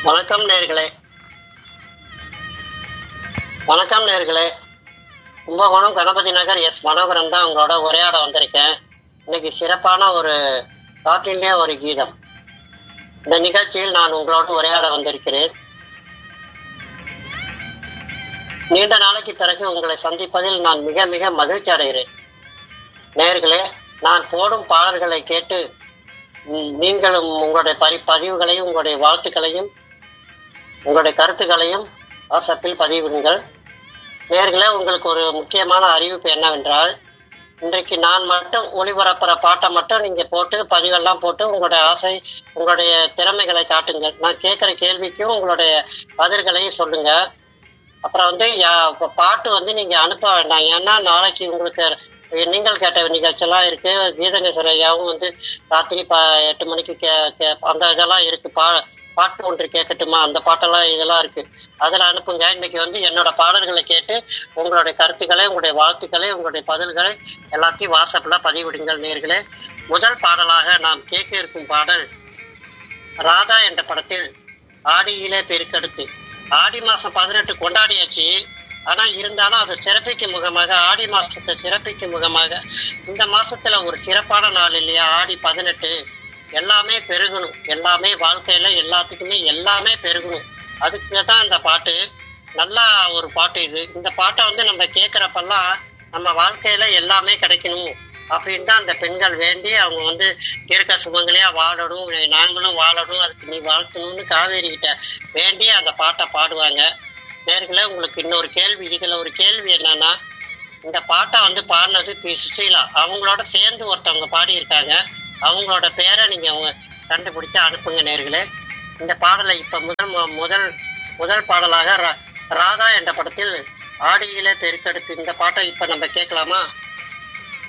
வணக்கம் நேர்களே வணக்கம் நேர்களே கும்பகோணம் கணபதி நகர் எஸ் மனோகரன் தான் உங்களோட உரையாட வந்திருக்கேன் இன்னைக்கு சிறப்பான ஒரு காற்றிலே ஒரு கீதம் இந்த நிகழ்ச்சியில் நான் உங்களோடு உரையாட வந்திருக்கிறேன் நீண்ட நாளைக்கு பிறகு உங்களை சந்திப்பதில் நான் மிக மிக மகிழ்ச்சி அடைகிறேன் நேர்களே நான் போடும் பாடல்களை கேட்டு ம், நீங்களும் உங்களுடைய பரி பதிவுகளையும் உங்களுடைய வாழ்த்துக்களையும் உங்களுடைய கருத்துக்களையும் வாட்ஸ்அப்பில் பதிவிடுங்கள் நேர்களே உங்களுக்கு ஒரு முக்கியமான அறிவிப்பு என்னவென்றால் இன்றைக்கு நான் மட்டும் ஒளிபரப்புற பாட்டை மட்டும் நீங்க போட்டு பதிவெல்லாம் போட்டு உங்களுடைய ஆசை உங்களுடைய திறமைகளை காட்டுங்கள் நான் கேட்குற கேள்விக்கும் உங்களுடைய பதில்களையும் சொல்லுங்க அப்புறம் வந்து யா- இப்ப பாட்டு வந்து நீங்க அனுப்ப வேண்டாம் ஏன்னா நாளைக்கு உங்களுக்கு நீங்கள் கேட்ட நிகழ்ச்சியெல்லாம் இருக்கு கீதநேஸ்வர ஐயாவும் வந்து ராத்திரி ப எட்டு மணிக்கு கே கே அந்த இதெல்லாம் இருக்கு பா பாட்டு ஒன்று கேட்கட்டுமா அந்த பாட்டெல்லாம் இதெல்லாம் இருக்கு அதில் அனுப்புங்க இன்னைக்கு வந்து என்னோட பாடல்களை கேட்டு உங்களுடைய கருத்துக்களை உங்களுடைய வாழ்த்துக்களை உங்களுடைய பதில்களை எல்லாத்தையும் வாட்ஸ்அப்பில் பதிவிடுங்கள் நேர்களே முதல் பாடலாக நாம் கேட்க இருக்கும் பாடல் ராதா என்ற படத்தில் ஆடியிலே பெருக்கெடுத்து ஆடி மாசம் பதினெட்டு கொண்டாடியாச்சு ஆனா இருந்தாலும் அதை சிறப்பிக்கும் முகமாக ஆடி மாசத்தை சிறப்பிக்கும் முகமாக இந்த மாசத்துல ஒரு சிறப்பான நாள் இல்லையா ஆடி பதினெட்டு எல்லாமே பெருகணும் எல்லாமே வாழ்க்கையில எல்லாத்துக்குமே எல்லாமே பெருகணும் அதுக்கு தான் இந்த பாட்டு நல்லா ஒரு பாட்டு இது இந்த பாட்டை வந்து நம்ம கேட்குறப்பெல்லாம் நம்ம வாழ்க்கையில எல்லாமே கிடைக்கணும் அப்படின்னு தான் அந்த பெண்கள் வேண்டி அவங்க வந்து இருக்க சுமங்கலியா வாழணும் நாங்களும் வாழணும் அதுக்கு நீ வாழ்த்தணும்னு காவேரி கிட்ட வேண்டி அந்த பாட்டை பாடுவாங்க நேர்களே உங்களுக்கு இன்னொரு கேள்வி இதுல ஒரு கேள்வி என்னன்னா இந்த பாட்டை வந்து பாடினது பி சுசீலா அவங்களோட சேர்ந்து ஒருத்தவங்க பாடியிருக்காங்க அவங்களோட பேரை நீங்க அவங்க கண்டுபிடிச்சு அனுப்புங்க நேர்களே இந்த பாடலை இப்ப முதல் மு- முதல் முதல் பாடலாக ரா- ராதா என்ற படத்தில் ஆடியிலே பெருக்கெடுத்து இந்த பாட்டை இப்ப நம்ம கேட்கலாமா